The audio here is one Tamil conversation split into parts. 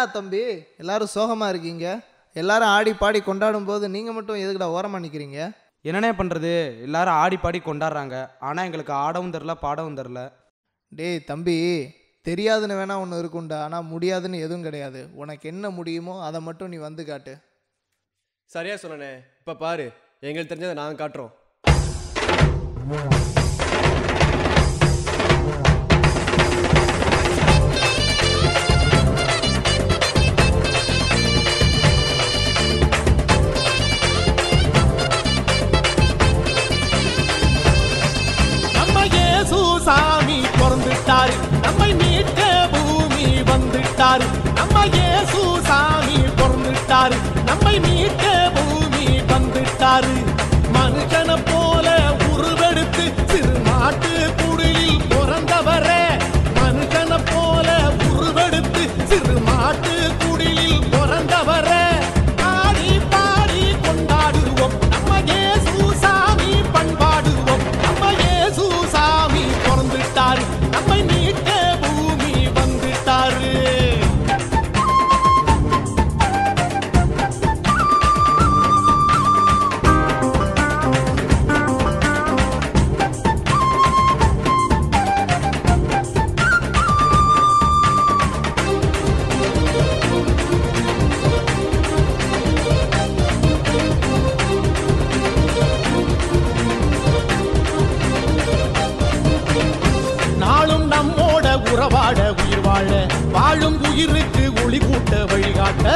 தம்பி எல்லாரும் சோகமாக இருக்கீங்க எல்லாரும் ஆடி பாடி கொண்டாடும் போது நீங்கள் மட்டும் எதுக்குடா ஓரமாக நிற்கிறீங்க என்னண்ணே பண்ணுறது எல்லாரும் ஆடி பாடி கொண்டாடுறாங்க ஆனால் எங்களுக்கு ஆடவும் தெரில பாடவும் தெரில டேய் தம்பி தெரியாதுன்னு வேணா ஒன்று இருக்கும்டா ஆனால் முடியாதுன்னு எதுவும் கிடையாது உனக்கு என்ன முடியுமோ அதை மட்டும் நீ வந்து காட்டு சரியா சொன்னனே இப்போ பாரு எங்களுக்கு தெரிஞ்சதை நாங்கள் காட்டுறோம் நம்ம இயேசு சாமி பிறந்துட்டாரு நம்மை மீட்க பூமி வந்துட்டாரு நம்ம இயேசு சாமி பிறந்துட்டாரு நம்மை மீட்க பூமி வந்துட்டாரு மனுஷனை போல உருவெடுத்து சிறு மாட்டு குடிலில் பிறந்தவரே மனுஷனை போல உருவெடுத்து சிறு மாட்டு குடிலில் பிறந்தவரே ஆடி பாடி கொண்டாடுவோம் நம்ம இயேசு சாமி பண்பாடுவோம் நம்ம இயேசு சாமி பிறந்துட்டாரு நம்மை மீட்க பூமி வந்துட்டாரு நாளும் நம்மோட உறவாட உயிர் வாழ வாழும் உயிருக்கு ஒளி கூட்ட வழிகாட்ட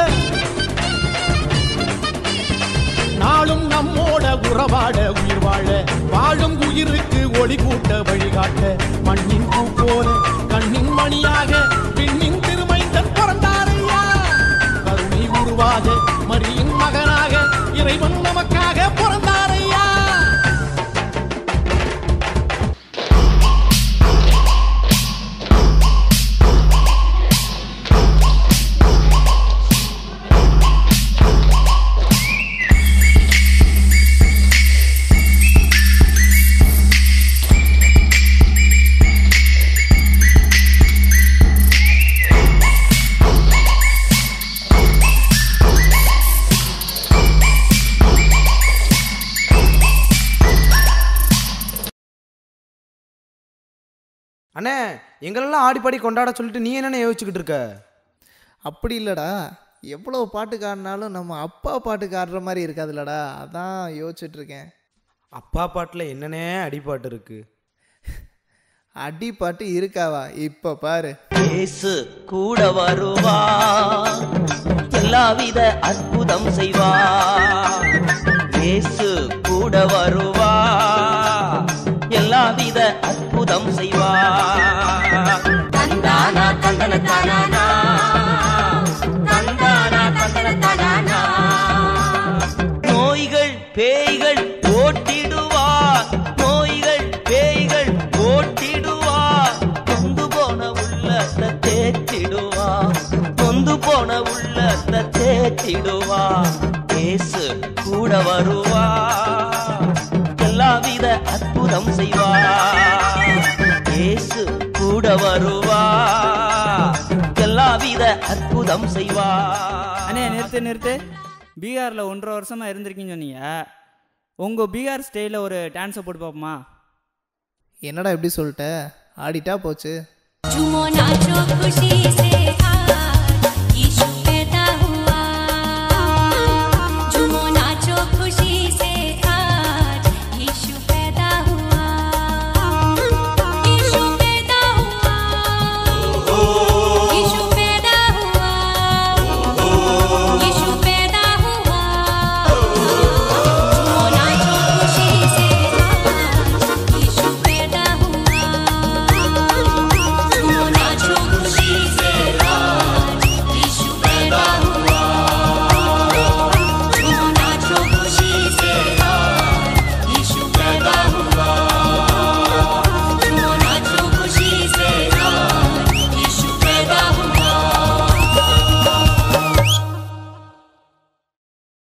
நாளும் நம்மோட உறவாட உயிர் வாழ வாழும் உயிருக்கு ஒளி கூட்ட வழிகாட்ட மண்ணின் பூ போல கண்ணின் மணியாக விண்ணின் திருமைந்தன் பிறந்தாரையா கருணை உருவாக மரியின் மகனாக இறைவன் நமக்காக பிறந்தாரையா அண்ணே எங்களெல்லாம் ஆடி பாடி கொண்டாட சொல்லிட்டு நீ என்னென்ன யோசிச்சுக்கிட்டு இருக்க அப்படி இல்லைடா எவ்வளோ பாட்டுக்கு ஆடினாலும் நம்ம அப்பா பாட்டுக்கு ஆடுற மாதிரி இருக்காதுல்லடா அதான் யோசிச்சுட்டு இருக்கேன் அப்பா பாட்டில் என்னென்ன அடிப்பாட்டு இருக்கு அடி பாட்டு இருக்காவா இப்போ பாரு இயேசு கூட வருவா எல்லாவித அற்புதம் செய்வா இயேசு கூட வருவா எல்லாவித அற்புதம் செய்வா தந்தானா தந்தன தானானா தந்தானா தந்தன தானானா நோய்கள் பேய்கள் ஓட்டிடுவார் நோய்கள் பேய்கள் ஓட்டிடுவார் கொந்து போன உள்ளத்தை தேற்றிடுவார் கொந்து போன உள்ளத்தை தேற்றிடுவார் இயேசு கூட வருவா எல்லாவித அற்புதம் செய்வார் இயேசு கூட வருவா எல்லாவித அற்புதம் செய்வார் அண்ணே நிறுத்து நிறுத்து பீகாரில் ஒன்றரை வருஷமாக இருந்திருக்கீங்கன்னு சொன்னீங்க உங்கள் பீகார் ஸ்டைலில் ஒரு டான்ஸை போட்டு பார்ப்போமா என்னடா இப்படி சொல்லிட்ட ஆடிட்டா போச்சு झूमो नाचो खुशी से